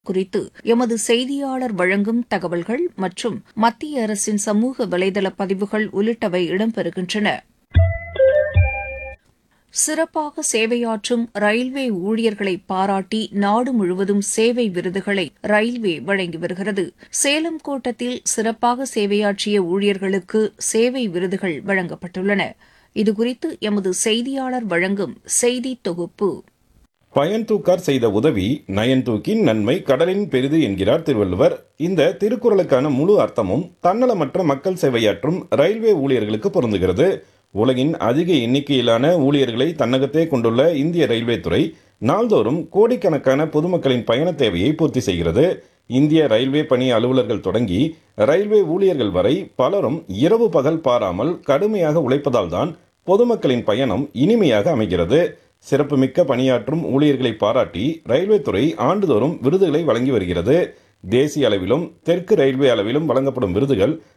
குறித்து எமது செய்தியாளர் வழங்கும் தகவல்கள் மற்றும் மத்திய அரசின் சமூக வலைதள பதிவுகள் உள்ளிட்டவை இடம்பெறுகின்றன சிறப்பாக சேவையாற்றும் ரயில்வே ஊழியர்களை பாராட்டி நாடு முழுவதும் சேவை விருதுகளை ரயில்வே வழங்கி வருகிறது சேலம் கோட்டத்தில் சிறப்பாக சேவையாற்றிய ஊழியர்களுக்கு சேவை விருதுகள் வழங்கப்பட்டுள்ளன இதுகுறித்து எமது செய்தியாளர் வழங்கும் செய்தி தொகுப்பு பயன் தூக்கார் செய்த உதவி நயன் தூக்கின் நன்மை கடலின் பெரிது என்கிறார் திருவள்ளுவர் இந்த திருக்குறளுக்கான முழு அர்த்தமும் தன்னலமற்ற மக்கள் சேவையாற்றும் ரயில்வே ஊழியர்களுக்கு பொருந்துகிறது உலகின் அதிக எண்ணிக்கையிலான ஊழியர்களை தன்னகத்தே கொண்டுள்ள இந்திய ரயில்வே துறை நாள்தோறும் கோடிக்கணக்கான பொதுமக்களின் பயண தேவையை பூர்த்தி செய்கிறது இந்திய ரயில்வே பணி அலுவலர்கள் தொடங்கி ரயில்வே ஊழியர்கள் வரை பலரும் இரவு பகல் பாராமல் கடுமையாக உழைப்பதால் தான் பொதுமக்களின் பயணம் இனிமையாக அமைகிறது சிறப்புமிக்க பணியாற்றும் ஊழியர்களை பாராட்டி ரயில்வே துறை ஆண்டுதோறும் விருதுகளை வழங்கி வருகிறது தேசிய அளவிலும் தெற்கு ரயில்வே அளவிலும் வழங்கப்படும் விருதுகள்